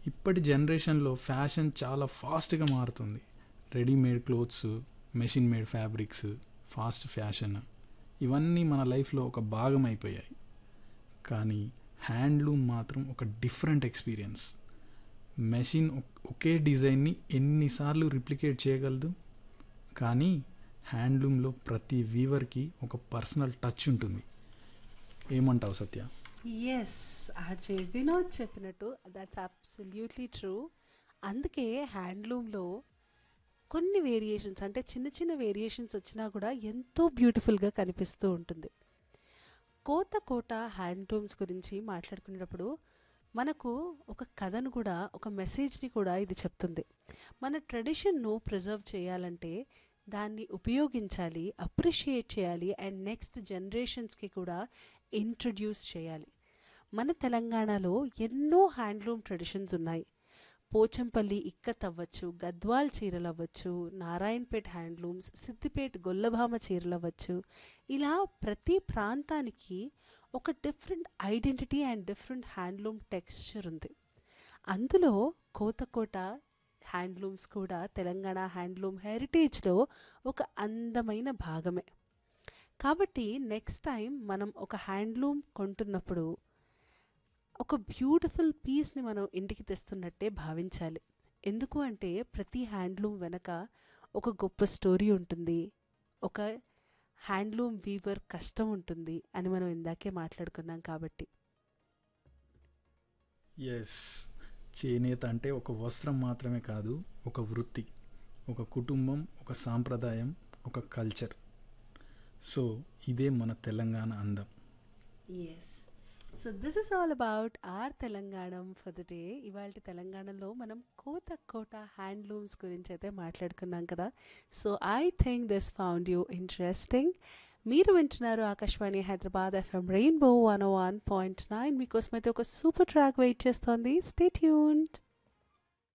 ఇప్పటి జనరేషన్లో ఫ్యాషన్ చాలా ఫాస్ట్గా మారుతుంది readymade clothes machine made fabrics fast fashion ఇవన్నీ మన లైఫ్లో ఒక భాగం అయిపోయాయి కానీ హ్యాండ్లూమ్ మాత్రం ఒక డిఫరెంట్ ఎక్స్పీరియన్స్ మెషిన్ ఒకే డిజైన్ని ఎన్నిసార్లు రిప్లికేట్ చేయగలదు కానీ హ్యాండ్లూమ్లో ప్రతి వీవర్కి ఒక పర్సనల్ టచ్ ఉంటుంది ఏమంటావు సత్య ఎస్ ఆర్జే వినోద్ చెప్పినట్టు దట్స్ అబ్సల్యూట్లీ ట్రూ అందుకే హ్యాండ్లూమ్లో కొన్ని వేరియేషన్స్ అంటే చిన్న చిన్న వేరియేషన్స్ వచ్చినా కూడా ఎంతో బ్యూటిఫుల్గా కనిపిస్తూ ఉంటుంది కోత కోట హ్యాండ్లూమ్స్ గురించి మాట్లాడుకునేటప్పుడు మనకు ఒక కథను కూడా ఒక మెసేజ్ని కూడా ఇది చెప్తుంది మన ట్రెడిషన్ను ప్రిజర్వ్ చేయాలంటే దాన్ని ఉపయోగించాలి అప్రిషియేట్ చేయాలి అండ్ నెక్స్ట్ జనరేషన్స్కి కూడా ఇంట్రడ్యూస్ చేయాలి మన తెలంగాణలో ఎన్నో హ్యాండ్లూమ్ ట్రెడిషన్స్ ఉన్నాయి పోచంపల్లి ఇక్కత్ అవ్వచ్చు గద్వాల్ చీరలు అవ్వచ్చు నారాయణపేట్ హ్యాండ్లూమ్స్ సిద్దిపేట్ గొల్లభామ చీరలు అవ్వచ్చు ఇలా ప్రతి ప్రాంతానికి ఒక different identity and different handloom texture ఉంది అందులో కోతకోట హ్యాండ్లూమ్స్ కూడా తెలంగాణ హ్యాండ్లూమ్ హెరిటేజ్లో ఒక అందమైన భాగమే కాబట్టి నెక్స్ట్ టైం మనం ఒక హ్యాండ్లూమ్ కొంటున్నప్పుడు ఒక బ్యూటిఫుల్ పీస్ని మనం ఇంటికి తెస్తున్నట్టే భావించాలి ఎందుకు అంటే ప్రతి హ్యాండ్లూమ్ వెనక ఒక గొప్ప స్టోరీ ఉంటుంది ఒక హ్యాండ్లూమ్ వీవర్ కష్టం ఉంటుంది అని మనం ఇందాకే మాట్లాడుకున్నాం కాబట్టి ఎస్ చేనేత అంటే ఒక వస్త్రం మాత్రమే కాదు ఒక వృత్తి ఒక కుటుంబం ఒక సాంప్రదాయం ఒక కల్చర్ సో ఇదే మన తెలంగాణ అందం yes so this is all about our Telangana for the day ఇవాళ తెలంగాణలో మనం కోత కోట హ్యాండ్లూమ్స్ గురించి అయితే మాట్లాడుకున్నాం కదా so I think this found you interesting మీరు వింటున్నారు Akashvani Hyderabad FM rainbow one one point nine మీకోసం అయితే ఒక సూపర్ ట్రాక్ వెయిట్ చేస్తోంది స్టే ట్యూన్డ్